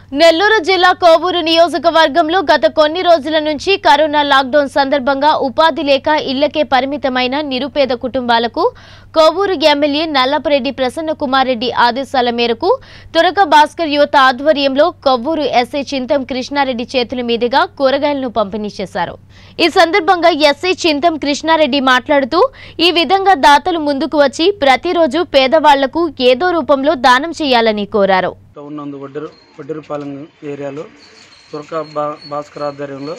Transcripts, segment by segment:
నెల్లూరు జిల్లా కోవూరు నియోజకవర్గంలో గత కొన్ని రోజుల నుంచి కరోనా లాక్డౌన్ సందర్భంగా ఉపాధి లేక ఇళ్లకే పరిమితమైన నిరుపేద కుటుంబాలకు కోవూరు ఎమ్మెల్యే నల్లపరెడ్డి ప్రసన్న కుమార్ రెడ్డి ఆదేశాల మేరకు తురక భాస్కర్ యువత ఆధ్వర్యంలో కొవ్వూరు ఎస్ఐ చింతం కృష్ణారెడ్డి చేతుల మీదుగా కూరగాయలను పంపిణీ చేశారు ఈ సందర్భంగా ఎస్ఐ చింతం కృష్ణారెడ్డి మాట్లాడుతూ ఈ విధంగా దాతలు ముందుకు వచ్చి ప్రతిరోజు పేదవాళ్లకు ఏదో రూపంలో దానం చేయాలని కోరారు టౌన్ నందు వడ్డెరు వడ్డెరుపాలెం ఏరియాలో తురక బా భాస్కర్ ఆధ్వర్యంలో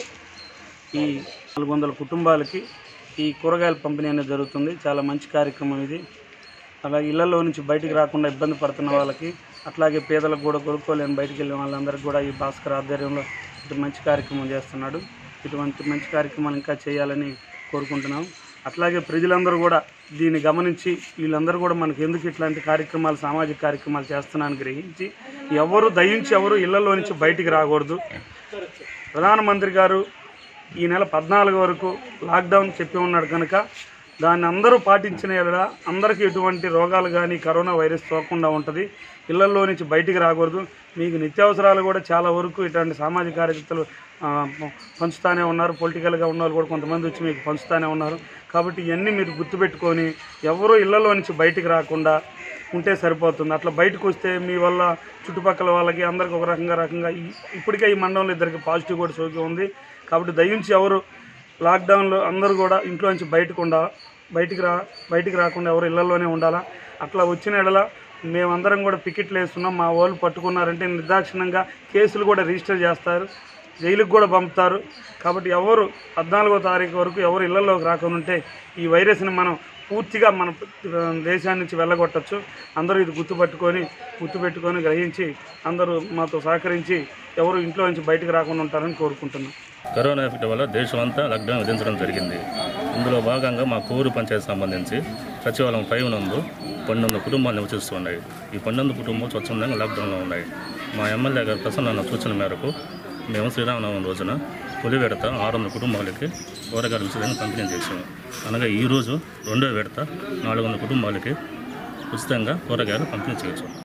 ఈ నాలుగు వందల కుటుంబాలకి ఈ కూరగాయల పంపిణీ అనేది జరుగుతుంది చాలా మంచి కార్యక్రమం ఇది అలా ఇళ్లలో నుంచి బయటికి రాకుండా ఇబ్బంది పడుతున్న వాళ్ళకి అట్లాగే పేదలకు కూడా కొనుక్కోలేని బయటికి వెళ్ళిన వాళ్ళందరికీ కూడా ఈ భాస్కర్ ఆధ్వర్యంలో ఇటు మంచి కార్యక్రమం చేస్తున్నాడు ఇటువంటి మంచి కార్యక్రమాలు ఇంకా చేయాలని కోరుకుంటున్నాం అట్లాగే ప్రజలందరూ కూడా దీన్ని గమనించి వీళ్ళందరూ కూడా మనకి ఎందుకు ఇట్లాంటి కార్యక్రమాలు సామాజిక కార్యక్రమాలు చేస్తున్నారని గ్రహించి ఎవరు దయించి ఎవరు ఇళ్లలో నుంచి బయటికి రాకూడదు ప్రధానమంత్రి గారు ఈ నెల పద్నాలుగు వరకు లాక్డౌన్ చెప్పి ఉన్నాడు కనుక దాన్ని అందరూ పాటించిన ఎడల అందరికీ ఎటువంటి రోగాలు కానీ కరోనా వైరస్ సోకకుండా ఉంటుంది ఇళ్లలో నుంచి బయటికి రాకూడదు మీకు నిత్యావసరాలు కూడా చాలా వరకు ఇటువంటి సామాజిక కార్యకర్తలు ఆ, పంచుతానే ఉన్నారు పొలిటికల్గా ఉన్న వాళ్ళు కూడా కొంతమంది వచ్చి మీకు పంచుతానే ఉన్నారు కాబట్టి ఇవన్నీ మీరు గుర్తుపెట్టుకొని ఎవరు ఇళ్లలో నుంచి బయటికి రాకుండా ఉంటే సరిపోతుంది అట్లా బయటకు వస్తే మీ వల్ల చుట్టుపక్కల వాళ్ళకి అందరికి ఒక రకంగా రకంగా ఈ- ఇప్పటికే ఈ మండలంలో ఇద్దరికి పాజిటివ్ కూడా సోకి ఉంది కాబట్టి దయించి ఎవరు లాక్డౌన్లో అందరూ కూడా ఇంట్లో నుంచి బయటకు ఉండ బయటికి రా బయటికి రాకుండా ఎవరు ఇళ్లలోనే ఉండాలా అట్లా వచ్చిన ఎడల మేమందరం కూడా పికెట్లు వేస్తున్నాం మా వాళ్ళు పట్టుకున్నారంటే నిర్దాక్షిణంగా కేసులు కూడా రిజిస్టర్ చేస్తారు జైలుకు కూడా పంపుతారు కాబట్టి ఎవరు పద్నాలుగో తారీఖు వరకు ఎవరు ఇళ్లలోకి రాకుండా ఉంటే ఈ వైరస్ని మనం పూర్తిగా మన ఆ, దేశాన్ని నుంచి వెళ్ళగొట్టచ్చు అందరూ ఇది గుర్తుపట్టుకొని గుర్తుపెట్టుకొని గ్రహించి అందరూ మాతో సహకరించి ఎవరు ఇంట్లో నుంచి బయటకు రాకుండా ఉంటారని కోరుకుంటున్నాం కరోనా ఎఫెక్ట్ వల్ల దేశం అంతా లాక్డౌన్ విధించడం జరిగింది ఇందులో భాగంగా మా కోరు పంచాయతీ సంబంధించి సచివాలయం పై నందు పన్నెండు కుటుంబాలు నివసిస్తున్నాయి ఈ పన్నెండు కుటుంబాలు స్వచ్ఛందంగా లాక్డౌన్లో ఉన్నాయి మా ఎమ్మెల్యే గారు ప్రసన్న సూచన మేరకు మేము శ్రీరామనవమి రోజున తొలి విడత ఆరు వందల కుటుంబాలకి కూరగాయలు ఉచితంగా పంపిణీ చేసాము అనగా ఈరోజు రెండో విడత నాలుగు వందల కుటుంబాలకి ఉచితంగా కూరగాయలు పంపిణీ చేయొచ్చు